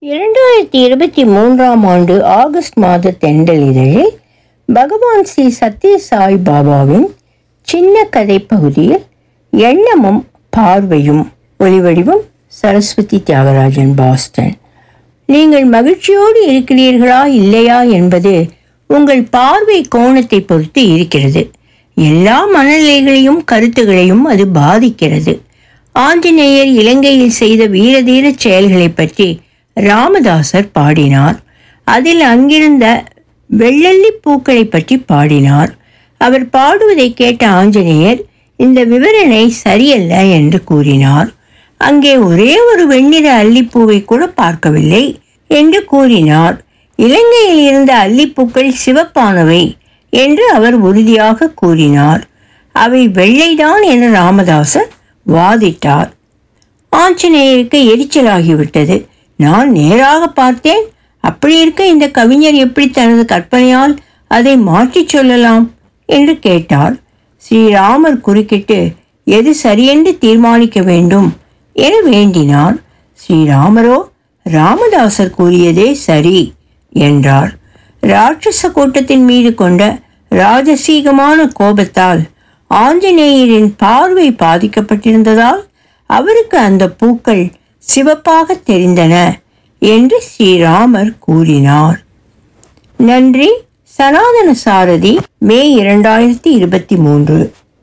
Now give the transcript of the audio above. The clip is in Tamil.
இரண்டாயிரத்தி இருபத்தி மூன்றாம் ஆண்டு ஆகஸ்ட் மாத தெண்டல் இதழில் பகவான் ஸ்ரீ சத்ய சாய் பாபாவின் சின்ன கதை பகுதியில் எண்ணமும் பார்வையும் ஒளிவடிவம் சரஸ்வதி தியாகராஜன் பாஸ்டன் நீங்கள் மகிழ்ச்சியோடு இருக்கிறீர்களா இல்லையா என்பது உங்கள் பார்வை கோணத்தை பொறுத்து இருக்கிறது எல்லா மனநிலைகளையும் கருத்துகளையும் அது பாதிக்கிறது ஆஞ்சநேயர் இலங்கையில் செய்த வீரதீர செயல்களை பற்றி ராமதாசர் பாடினார் அதில் அங்கிருந்த வெள்ளல்லி பூக்களை பற்றி பாடினார் அவர் பாடுவதை கேட்ட ஆஞ்சநேயர் இந்த விவரணை சரியல்ல என்று கூறினார் அங்கே ஒரே ஒரு வெண்ணிற அல்லிப்பூவை கூட பார்க்கவில்லை என்று கூறினார் இலங்கையில் இருந்த அல்லிப்பூக்கள் சிவப்பானவை என்று அவர் உறுதியாக கூறினார் அவை வெள்ளைதான் என ராமதாசர் வாதிட்டார் ஆஞ்சநேயருக்கு எரிச்சலாகிவிட்டது நான் நேராக பார்த்தேன் அப்படி இருக்க இந்த கவிஞர் எப்படி தனது கற்பனையால் அதை மாற்றிச் சொல்லலாம் என்று கேட்டார் ஸ்ரீராமர் குறுக்கிட்டு எது சரியென்று தீர்மானிக்க வேண்டும் என வேண்டினார் ஸ்ரீராமரோ ராமதாசர் கூறியதே சரி என்றார் ராட்சச கூட்டத்தின் மீது கொண்ட ராஜசீகமான கோபத்தால் ஆஞ்சநேயரின் பார்வை பாதிக்கப்பட்டிருந்ததால் அவருக்கு அந்த பூக்கள் சிவப்பாக தெரிந்தன என்று ஸ்ரீராமர் கூறினார் நன்றி சனாதன சாரதி மே இரண்டாயிரத்தி இருபத்தி மூன்று